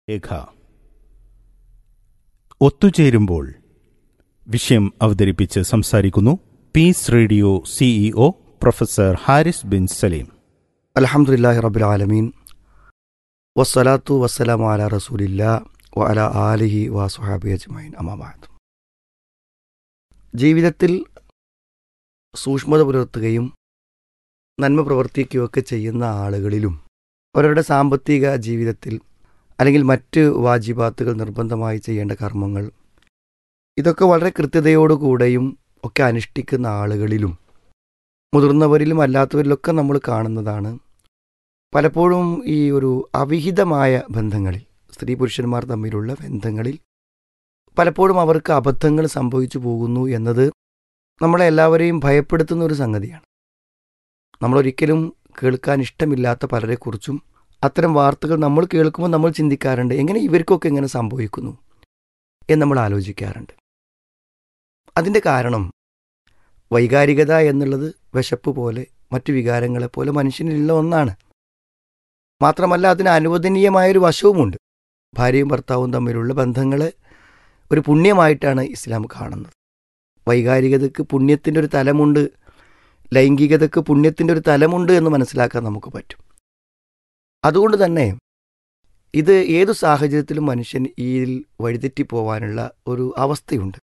രേഖ ഒത്തുചേരുമ്പോൾ വിഷയം അവതരിപ്പിച്ച് സംസാരിക്കുന്നു peace radio CEO professor Haris Bin Saleem അലഹമുല്ലാഹി റബുലാലമീൻ വസ്സലാത്തു വസ്സലാമു അല റസൂലില്ല വ അല ആലിഹി വസുഹാബി അജ്മൈൻ അമാബാദ് ജീവിതത്തിൽ സൂക്ഷ്മത പുലർത്തുകയും നന്മ പ്രവർത്തിക്കുകയൊക്കെ ചെയ്യുന്ന ആളുകളിലും അവരുടെ സാമ്പത്തിക ജീവിതത്തിൽ അല്ലെങ്കിൽ മറ്റ് വാജിബാത്തുകൾ നിർബന്ധമായി ചെയ്യേണ്ട കർമ്മങ്ങൾ ഇതൊക്കെ വളരെ കൃത്യതയോടുകൂടെയും ഒക്കെ അനുഷ്ഠിക്കുന്ന ആളുകളിലും മുതിർന്നവരിലും അല്ലാത്തവരിലൊക്കെ നമ്മൾ കാണുന്നതാണ് പലപ്പോഴും ഈ ഒരു അവിഹിതമായ ബന്ധങ്ങളിൽ സ്ത്രീ പുരുഷന്മാർ തമ്മിലുള്ള ബന്ധങ്ങളിൽ പലപ്പോഴും അവർക്ക് അബദ്ധങ്ങൾ സംഭവിച്ചു പോകുന്നു എന്നത് നമ്മളെ എല്ലാവരെയും ഭയപ്പെടുത്തുന്ന ഒരു സംഗതിയാണ് നമ്മളൊരിക്കലും കേൾക്കാൻ ഇഷ്ടമില്ലാത്ത പലരെക്കുറിച്ചും അത്തരം വാർത്തകൾ നമ്മൾ കേൾക്കുമ്പോൾ നമ്മൾ ചിന്തിക്കാറുണ്ട് എങ്ങനെ ഇവർക്കൊക്കെ എങ്ങനെ സംഭവിക്കുന്നു എന്ന് നമ്മൾ ആലോചിക്കാറുണ്ട് അതിൻ്റെ കാരണം വൈകാരികത എന്നുള്ളത് വിശപ്പ് പോലെ മറ്റു വികാരങ്ങളെപ്പോലെ മനുഷ്യനിലുള്ള ഒന്നാണ് മാത്രമല്ല അതിന് അനുവദനീയമായൊരു വശവുമുണ്ട് ഭാര്യയും ഭർത്താവും തമ്മിലുള്ള ബന്ധങ്ങളെ ഒരു പുണ്യമായിട്ടാണ് ഇസ്ലാം കാണുന്നത് വൈകാരികതയ്ക്ക് പുണ്യത്തിൻ്റെ ഒരു തലമുണ്ട് ലൈംഗികതയ്ക്ക് പുണ്യത്തിൻ്റെ ഒരു തലമുണ്ട് എന്ന് മനസ്സിലാക്കാൻ നമുക്ക് പറ്റും അതുകൊണ്ട് തന്നെ ഇത് ഏതു സാഹചര്യത്തിലും മനുഷ്യൻ ഇതിൽ വഴിതെറ്റി പോവാനുള്ള ഒരു അവസ്ഥയുണ്ട്